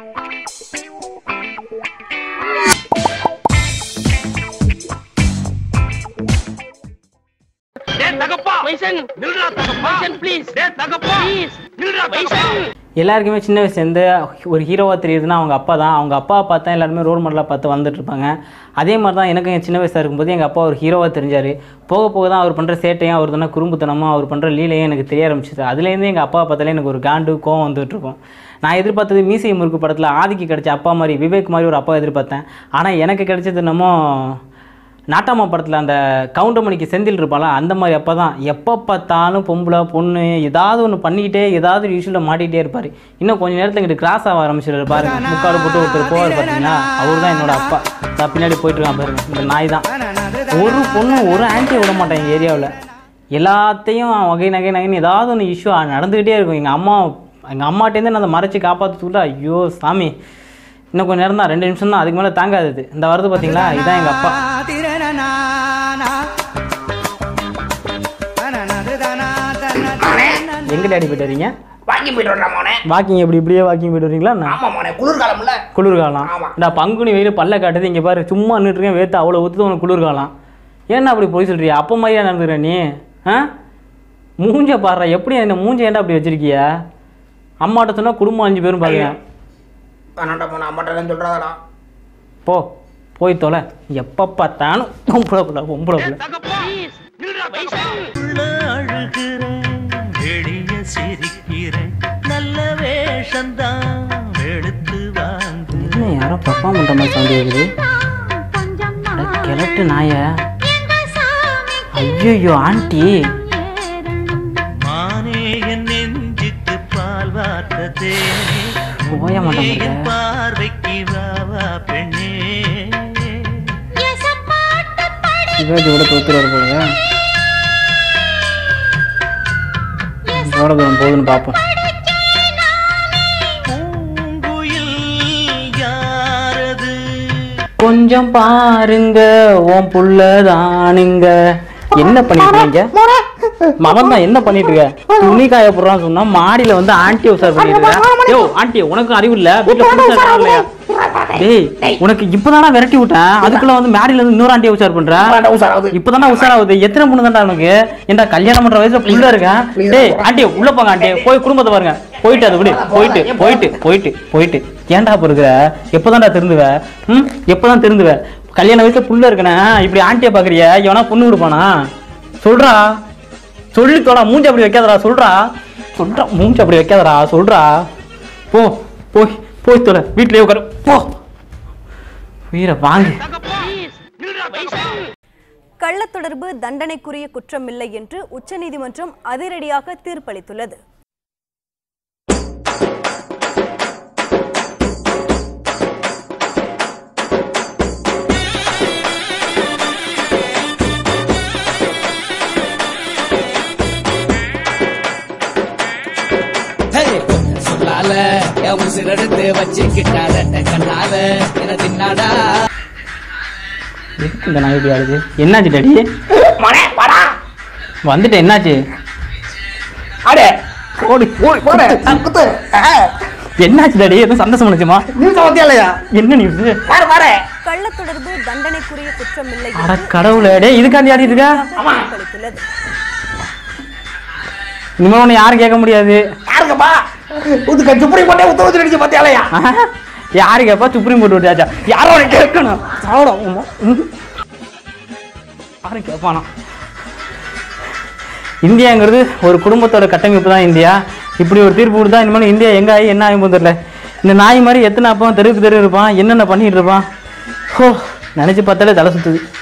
எல்லாருக்குமே சின்ன வயசுலேருந்து ஒரு ஹீரோவாக தெரியுதுன்னா அவங்க அப்பா தான் அவங்க அப்பாவை பார்த்தா எல்லாருமே ரோல் மாடலாக பார்த்து வந்துட்டு இருப்பாங்க அதே மாதிரி தான் எனக்கு என் சின்ன வயசாக இருக்கும்போது எங்கள் அப்பா ஒரு ஹீரோவாக தெரிஞ்சார் போக போக தான் அவர் பண்ணுற சேட்டையும் அவர் தானே குறும்புத்தனமும் அவர் பண்ணுற லீலையும் எனக்கு தெரிய ஆரம்பிச்சிது அதுலேருந்து எங்கள் அப்பா பார்த்தாலே எனக்கு ஒரு காண்டு கோவம் வந்துட்டு இருக்கும் நான் எதிர்பார்த்தது மீசை முறுக்கு படத்தில் ஆதிக்கு கிடைச்ச அப்பா மாதிரி விவேக் மாதிரி ஒரு அப்பா எதிர்பார்த்தேன் ஆனால் எனக்கு கிடைச்சது என்னமோ நாட்டாமா படத்தில் அந்த கவுண்டமணிக்கு செந்தில் இருப்பாளா அந்த மாதிரி அப்போ தான் எப்போ பார்த்தாலும் பொம்பளை பொண்ணு ஏதாவது ஒன்று பண்ணிக்கிட்டே ஏதாவது ஒரு இஷ்யூவில் மாட்டிக்கிட்டே இருப்பார் இன்னும் கொஞ்சம் நேரத்தில் இங்கிட்டு கிராஸ் ஆக ஆரம்பிச்சிருப்பாரு பாருங்க முக்காடு போட்டு ஒருத்தர் போவார் பார்த்தீங்களா அவர் தான் என்னோட அப்பா நான் பின்னாடி போயிட்டு இருக்கான் பாருங்க இந்த நாய் தான் ஒரு பொண்ணு ஒரு ஆன்ட்டி விட மாட்டேன் எங்கள் ஏரியாவில் எல்லாத்தையும் வகை நகை நகைன்னு ஏதாவது ஒன்று இஷ்யூ நடந்துக்கிட்டே இருக்கும் எங்கள் அம்மா எங்கள் அம்மாட்டேருந்து நான் அதை மறைச்சி காப்பாற்றுக்குள்ள ஐயோ சாமி இன்னும் கொஞ்சம் நேரம் தான் ரெண்டு நிமிஷம் தான் அதுக்கு மேலே தாங்காது இது. இந்த வருது பார்த்தீங்களா இதுதான் எங்கள் அப்பா எங்கே டேடி போயிட்டு வரீங்க வாங்கி போயிட்டு வரலாம் மோனே வாக்கிங் எப்படி இப்படியே வாக்கிங் போயிட்டு வரீங்களா என்ன? ஆமா மோனே குளிர்காலம்ல குளிர்காலம் ஆமா. இந்த பங்குனி வெயில் பல்ல காட்டுது இங்கே பாரு சும்மா நின்றுட்டு இருக்கேன் வேத்து அவ்வளோ ஊற்றுது உனக்கு குளிர்காலம் ஏன்னா அப்படி போய் சொல்றியா அப்போ மாதிரியா நடந்துக்கிற நீ ஆ மூஞ்ச பாடுற எப்படி என்ன மூஞ்ச ஏன்டா அப்படி வச்சிருக்கிய அம்மாட்ட சொன்னால் குடும்பம் அஞ்சு பேரும் பாருங்க வேணாண்டா மோனே அம்மாட்ட சொல்றாதடா போ போய் தொலை எப்போ பார்த்தாலும் பொம்பளை பிள்ளை பொம்பளை பிள்ளை உள்ள அழுகிறேன் வெளிய சிரிக்கிறேன் நல்ல வேஷந்தான் எடுத்து வாங்கு என்ன யாரோ பர்ஃபார்ம் பண்ணுற மாதிரி சவுண்ட் இருக்குது அட, கிழட்டு நாய ஐயோ ஆண்டி மானே என் நெஞ்சுக்கு பால் வார்த்த தேனே போய மாட்டேன் என் பார்வைக்கு வா வா பெண்ணே சிவாஜி கூட தோத்துருவார் போலுங்க எவ்வளோ தூரம் போகுதுன்னு பார்ப்போம் பூங்குயில் யாரது கொஞ்சம் பாருங்க உன் புள்ள தானுங்க என்ன பண்ணிட்டு இருக்கீங்க மகன் தான் என்ன பண்ணிட்டு இருக்க துணி காய போடுறான்னு சொன்னா மாடியில வந்து ஆன்டி உசார் பண்ணிட்டு இருக்க யோ ஆண்டி உனக்கு அறிவு இல்ல வீட்டுல புதுசா இருக்காங்க இல்லையா டேய் உனக்கு இப்பதானா விரட்டி விட்டேன் அதுக்குள்ள வந்து மேடியில இருந்து இன்னொரு ஆண்டியை உசார் பண்ற உசாராகுது இப்பதானே உஷாராகுது எத்தனை பொண்ணு தான்டா உனக்கு ஏன்டா கல்யாணம் பண்ற வயசுல புள்ள இருக்கேன் டேய் ஆண்டி உள்ள போங்க ஆண்டி போய் குடும்பத்தை பாருங்க போயிட்டு அது விடு போயிட்டு போயிட்டு போயிட்டு போயிட்டு ஏன்டா பொறுக்கிற எப்பதான்டா திருந்துவ ம் எப்பதான் திருந்துவ கல்யாண வயசுல புள்ள இருக்கனே இப்படி ஆண்டியை பாக்குறிய எவனா பொண்ணு கொடுப்பானா சொல்றா சொல்லி தோடா மூஞ்சி அப்படி வைக்காதடா சொல்றா சொல்றா மூஞ்சி அப்படி வைக்காதடா சொல்றா போ போய் போய் தொலை வீட்லயே உட்காரு போ உயிரை வாங்கு கள்ளத்தொடர்பு தண்டனைக்குரிய குற்றமில்லை என்று உச்சநீதிமன்றம் அதிரடியாக தீர்ப்பளித்துள்ளது சொல்லால என் உசிரெடுத்து வச்சுக்கிட்டாத கண்ணால என தின்னாடா எதுக்கு இந்த நாய் இப்படி ஆடுது என்னாச்சு டாடி மோனே வாடா வந்துட்டு என்னாச்சு அடே ஓடி ஓடி போடே குத்து என்னாச்சு டாடி எதுவும் சந்தோஷம் பண்ணுச்சுமா நியூஸ் பத்தியா இல்லையா என்ன நியூஸ் பாரு பாரு கள்ளத்தொடர்பு தண்டனைக்குரிய குற்றமில்லை அட என்று கடவுளே டேய் இதுக்காண்டி ஆடிட்டு இருக்கா தீர்ப்பளித்துள்ளது இனிமே உன்னை யாரும் கேட்க முடியாது யாருங்கப்பா உதுக்க சுப்ரீம் கோர்ட்டே உத்தரவு வச்சிருச்சு பத்தியா இல்லையா ஆஹா. யாரு கேப்பா சுப்ரீம் கோர்ட் விட்டாச்சா யாரோ உன்னை கேட்கணும் சாவடா உம்மா. ம். யாரும் கேட்பானா இந்தியாங்கிறது ஒரு குடும்பத்தோட கட்டமைப்பு தான் இந்தியா இப்படி ஒரு தீர்ப்பு கொடுத்தா இனிமேல் இந்தியா எங்க ஆகி என்ன ஆகி தெரியல இந்த நாய் மாதிரி எத்தனை அப்பா தெருவுக்கு தெரு இருப்பான் என்னென்ன பண்ணிட்டு இருப்பான் ஹோ நினைச்சு பார்த்தாலே தலை சுத்துது